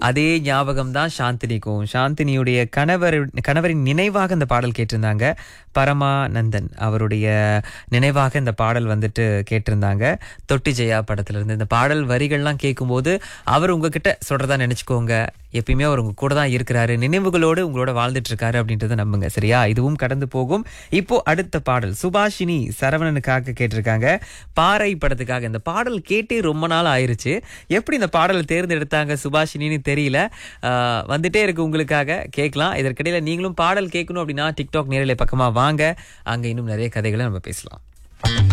அதே ஞாபகம் தான் சாந்தினிக்கும் சாந்தினியுடைய கணவர் கணவரின் நினைவாக இந்த பாடல் கேட்டிருந்தாங்க பரமானந்தன் அவருடைய நினைவாக இந்த பாடல் வந்துட்டு கேட்டிருந்தாங்க தொட்டி ஜெயா படத்துல இருந்து இந்த பாடல் வரிகள்லாம் கேட்கும்போது அவர் உங்ககிட்ட சொல்றதா நினைச்சுக்கோங்க எப்பயுமே அவர் உங்க கூட தான் இருக்கிறாரு நினைவுகளோடு உங்களோட வாழ்ந்துட்டு இருக்காரு அப்படின்றத நம்புங்க சரியா இதுவும் கடந்து போகும் இப்போ அடுத்த பாடல் சுபாஷினி சரவணனுக்காக கேட்டிருக்காங்க பாறை படத்துக்காக இந்த பாடல் கேட்டே ரொம்ப நாள் ஆயிருச்சு எப்படி இந்த பாடலை தேர்ந்தெடுத்தாங்க சுபாஷினின்னு தெரியல ஆஹ் வந்துட்டே இருக்கு உங்களுக்காக கேட்கலாம் இதற்கிடையில நீங்களும் பாடல் கேட்கணும் அப்படின்னா டிக்டாக் நேரில் பக்கமா வாங்க அங்க இன்னும் நிறைய கதைகளை நம்ம பேசலாம்